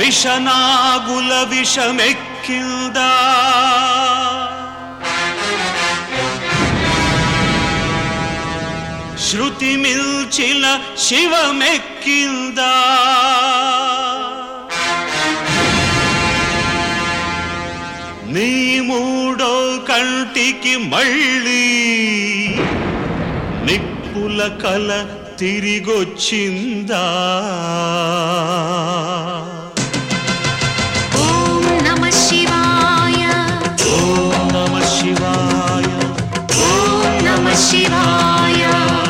విషనాగుల విషమెక్కిందా శృతి మిల్చిన శివమెక్కిందా నీ మూడో కంటికి మళ్ళీ నిప్పుల కల తిరిగొచ్చిందా ఓం నమ శివాయ ఓం నమ శివాయ ఓం నమ శివాయ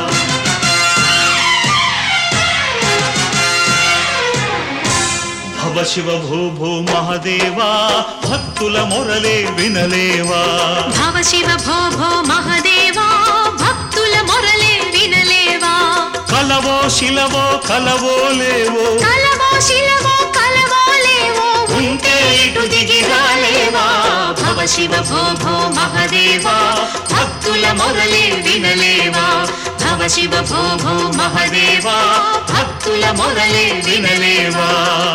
భవ శివ భూ భూ మహదేవా భక్తుల మొరలే వినలేవా భవ శివ భో భో మహదేవా భక్తుల మొరలే వినలేవా కలవో శిలవో కలవో లేవో కలవో శిలవో కలవో లేవో ఉంటే ఇటు దిగి రాలేవా భవ శివ భో భో మహదేవా భక్తుల మొరలే వినలేవా భవ శివ భో భో మహదేవా భక్తుల మొరలే వినలేవా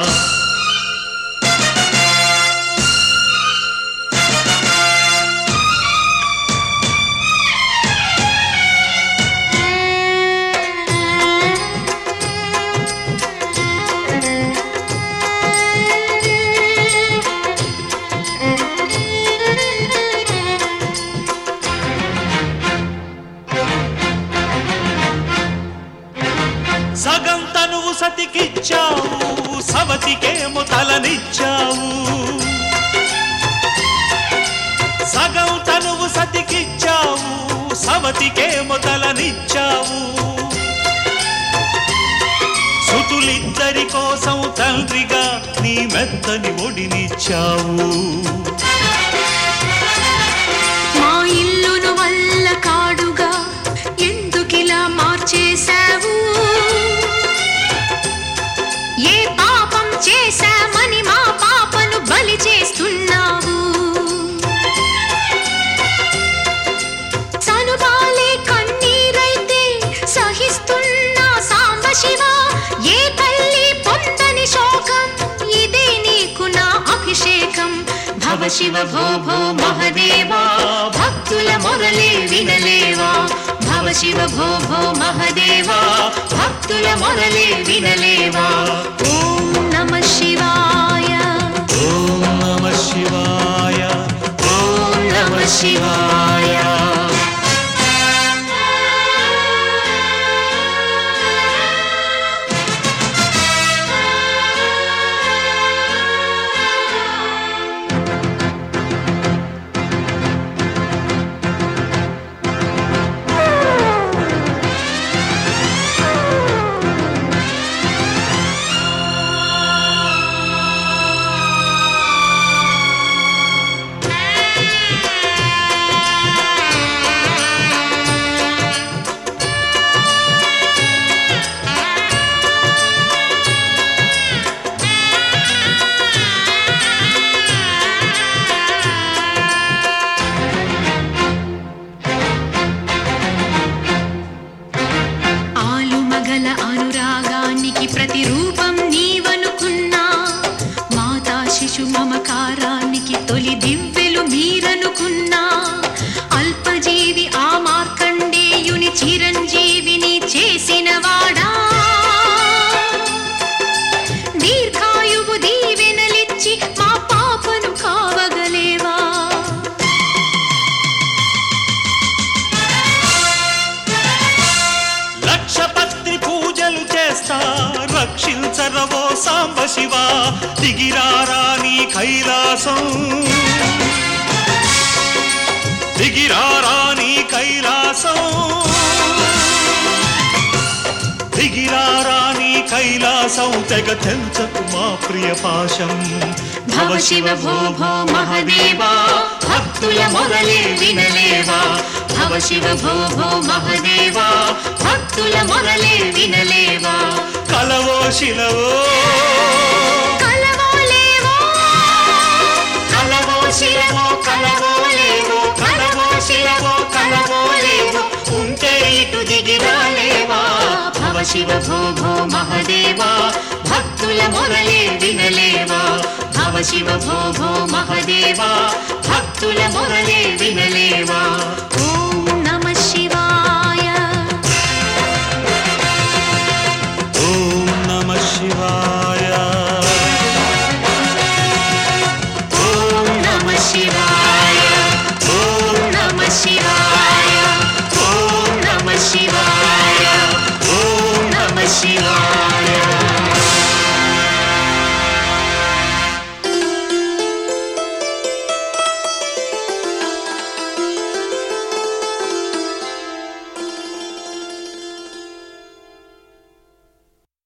సగం తనువు సతికిచ్చావు సవతికేమో తలనిచ్చావు సగం తనువు సతికిచ్చావు సవతికేమో తలనిచ్చావు సుతులిద్దరి కోసం తండ్రిగా నీ మెత్తని ఒడినిచ్చావు మా ఇల్లును వల్ల కాడుగా ఎందుకిలా మార్చేశావు ఏ పాపం చేశామని మా పాపను బలి చేస్తున్నావు సనుబాలే కన్నీరైతే సహిస్తున్నా సాంబ శివ ఏ తల్లి పొందని శోకం ఇదే నీకు నా అభిషేకం భవ శివ భో భో మహదేవా భక్తుల మొరలే వినలేవా భవ శివ భో భో మహదేవా భక్తుల మొరలే వినలేవా ఓం నమ శివాయ ఓం నమ శివాయ ఓం నమ శివాయ ఆలుమగల అనురాగానికి ప్రతిరూపం నీవనుకున్నా మాతా శిశు మమకారానికి తొలి దివ్వెలు మీరనుకున్నా అల్పజీవి ఆ మార్కండేయుని చిరంజీవిని చేసిన వాడా దీర్ఘాయువు దీవెనలిచ్చి మా పాపను కావగలేవా లక్షపత్రి పూజలు చేస్తా రక్షించరవో సాంబ శివ దిగిరారా నీ కైలాసం దిగిరారా నీ కైలాసం దిగిరారా నీ కైలాసం తెగ తెంచకు మా ప్రియ పాశం భవ శివ భో భో మహదేవా భక్తుల మొరలే వినలేవా భవ శివ భో భో మహదేవా భక్తుల మొరలే వినలేవా కలవో శిలవో కలవోలేవో కలవో శిలవో కలవో లేవో కలవో శిలవో కలవో లేవో ఉంటే ఇటు దిగి రాలేవా భవ శివ భో భో మహదేవా భక్తుల మొరలే వినలేవా శివ భో భో మహదేవా భక్తుల మొరలే వినలేవా